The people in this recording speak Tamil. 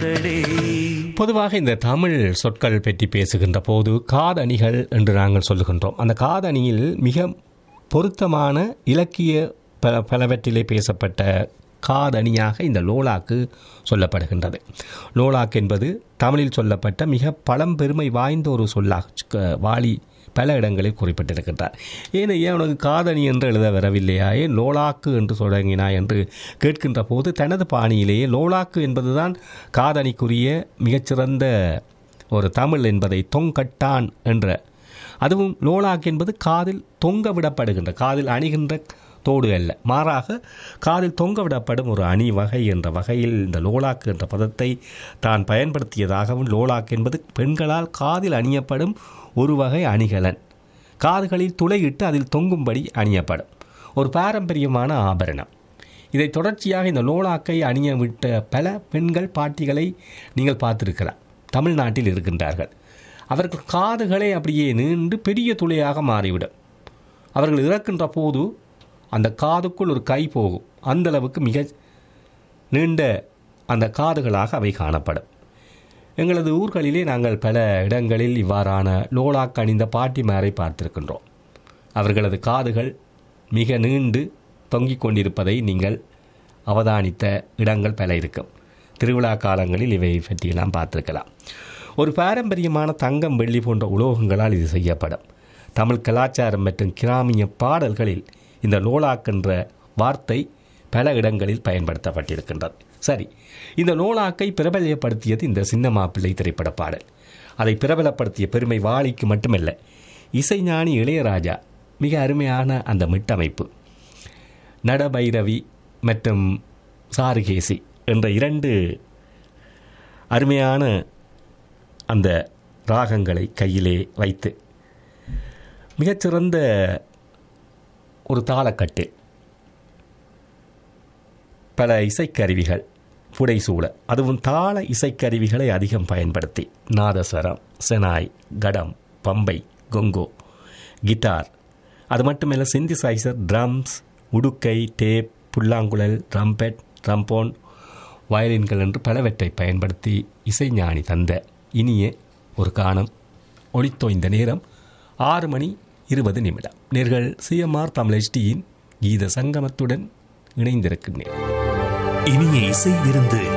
வந்ததே பொதுவாக இந்த தமிழ் சொற்கள் பற்றி பேசுகின்ற போது காதணிகள் என்று நாங்கள் சொல்லுகின்றோம் அந்த காதணியில் மிக பொருத்தமான இலக்கிய பல பலவற்றிலே பேசப்பட்ட காதணியாக இந்த லோலாக்கு சொல்லப்படுகின்றது லோலாக் என்பது தமிழில் சொல்லப்பட்ட மிக பழம்பெருமை வாய்ந்த ஒரு சொல்லாக வாலி பல இடங்களில் குறிப்பிட்டிருக்கின்றார் ஏன் ஏன் உனக்கு காதணி என்று எழுத வரவில்லையா ஏன் லோலாக்கு என்று தொடங்கினா என்று கேட்கின்ற போது தனது பாணியிலேயே லோலாக்கு என்பதுதான் காதணிக்குரிய மிகச்சிறந்த ஒரு தமிழ் என்பதை தொங்கட்டான் என்ற அதுவும் லோலாக் என்பது காதில் தொங்க விடப்படுகின்ற காதில் அணிகின்ற தோடு அல்ல மாறாக காதில் தொங்க விடப்படும் ஒரு அணி வகை என்ற வகையில் இந்த லோலாக் என்ற பதத்தை தான் பயன்படுத்தியதாகவும் லோலாக் என்பது பெண்களால் காதில் அணியப்படும் ஒரு வகை அணிகலன் காதுகளில் துளையிட்டு அதில் தொங்கும்படி அணியப்படும் ஒரு பாரம்பரியமான ஆபரணம் இதை தொடர்ச்சியாக இந்த லோலாக்கை அணிய விட்ட பல பெண்கள் பாட்டிகளை நீங்கள் பார்த்திருக்கலாம் தமிழ்நாட்டில் இருக்கின்றார்கள் அவர்கள் காதுகளே அப்படியே நீண்டு பெரிய துளையாக மாறிவிடும் அவர்கள் இறக்கின்ற போது அந்த காதுக்குள் ஒரு கை போகும் அந்த அளவுக்கு மிக நீண்ட அந்த காதுகளாக அவை காணப்படும் எங்களது ஊர்களிலே நாங்கள் பல இடங்களில் இவ்வாறான லோலாக் அணிந்த பாட்டிமாரை பார்த்திருக்கின்றோம் அவர்களது காதுகள் மிக நீண்டு தொங்கிக் கொண்டிருப்பதை நீங்கள் அவதானித்த இடங்கள் பல இருக்கும் திருவிழா காலங்களில் இவை பற்றியெல்லாம் பார்த்திருக்கலாம் ஒரு பாரம்பரியமான தங்கம் வெள்ளி போன்ற உலோகங்களால் இது செய்யப்படும் தமிழ் கலாச்சாரம் மற்றும் கிராமிய பாடல்களில் இந்த லோலாக் என்ற வார்த்தை பல இடங்களில் பயன்படுத்தப்பட்டிருக்கின்றது சரி இந்த லோலாக்கை பிரபலப்படுத்தியது இந்த சின்ன மாப்பிள்ளை திரைப்பட பாடல் அதை பிரபலப்படுத்திய பெருமை வாளிக்கு மட்டுமல்ல இசைஞானி இளையராஜா மிக அருமையான அந்த மிட்டமைப்பு நடபைரவி மற்றும் சாருகேசி என்ற இரண்டு அருமையான அந்த ராகங்களை கையிலே வைத்து மிகச்சிறந்த ஒரு தாளக்கட்டு பல இசைக்கருவிகள் புடைசூழ அதுவும் தாள இசைக்கருவிகளை அதிகம் பயன்படுத்தி நாதஸ்வரம் செனாய் கடம் பம்பை கொங்கோ கிட்டார் அது மட்டுமல்ல சிந்திசைசர் ட்ரம்ஸ் உடுக்கை டேப் புல்லாங்குழல் ட்ரம்பெட் ட்ரம்போன் வயலின்கள் என்று பலவற்றை பயன்படுத்தி இசைஞானி தந்த இனிய ஒரு காணம் ஒளித்தோ இந்த நேரம் ஆறு மணி இருபது நிமிடம் நேர்கள் சிஎம்ஆர் தமிழ் HDயின் கீத சங்கமத்துடன் இணைந்திருக்கின்றேன் இனிய இசை விருந்து